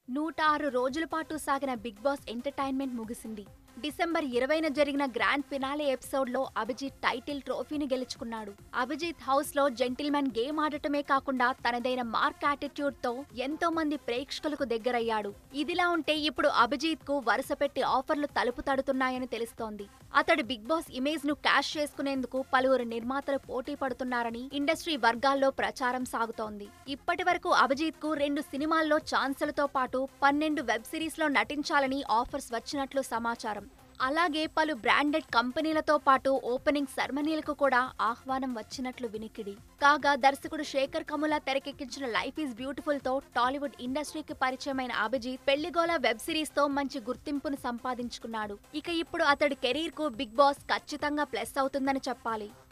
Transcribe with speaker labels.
Speaker 1: నూట ఆరు రోజుల పాటు సాగిన బిగ్ బాస్ ఎంటర్టైన్మెంట్ ముగిసింది డిసెంబర్ ఇరవైన జరిగిన గ్రాండ్ ఫినాలే ఎపిసోడ్ లో అభిజిత్ టైటిల్ ట్రోఫీని గెలుచుకున్నాడు అభిజిత్ హౌస్ లో జెంటిల్మెన్ గేమ్ ఆడటమే కాకుండా తనదైన మార్క్ యాటిట్యూడ్ తో ఎంతో మంది ప్రేక్షకులకు దగ్గరయ్యాడు ఇదిలా ఉంటే ఇప్పుడు అభిజిత్ కు వరుస పెట్టి ఆఫర్లు తలుపు తడుతున్నాయని తెలుస్తోంది అతడు బిగ్ బాస్ ఇమేజ్ ను క్యాష్ చేసుకునేందుకు పలువురు నిర్మాతలు పోటీ పడుతున్నారని ఇండస్ట్రీ వర్గాల్లో ప్రచారం సాగుతోంది ఇప్పటి వరకు అభిజిత్ కు రెండు సినిమాల్లో ఛాన్సులతో పాటు పన్నెండు వెబ్ సిరీస్ లో నటించాలని ఆఫర్స్ వచ్చినట్లు సమాచారం అలాగే పలు బ్రాండెడ్ కంపెనీలతో పాటు ఓపెనింగ్ సెరమనీలకు కూడా ఆహ్వానం వచ్చినట్లు వినికిడి కాగా దర్శకుడు శేఖర్ కముల తెరకెక్కించిన లైఫ్ ఈజ్ బ్యూటిఫుల్ తో టాలీవుడ్ ఇండస్ట్రీకి పరిచయమైన అభిజిత్ పెళ్లిగోల వెబ్ సిరీస్ తో మంచి గుర్తింపును సంపాదించుకున్నాడు ఇక ఇప్పుడు అతడి కెరీర్ కు బిగ్ బాస్ ఖచ్చితంగా ప్లస్ అవుతుందని చెప్పాలి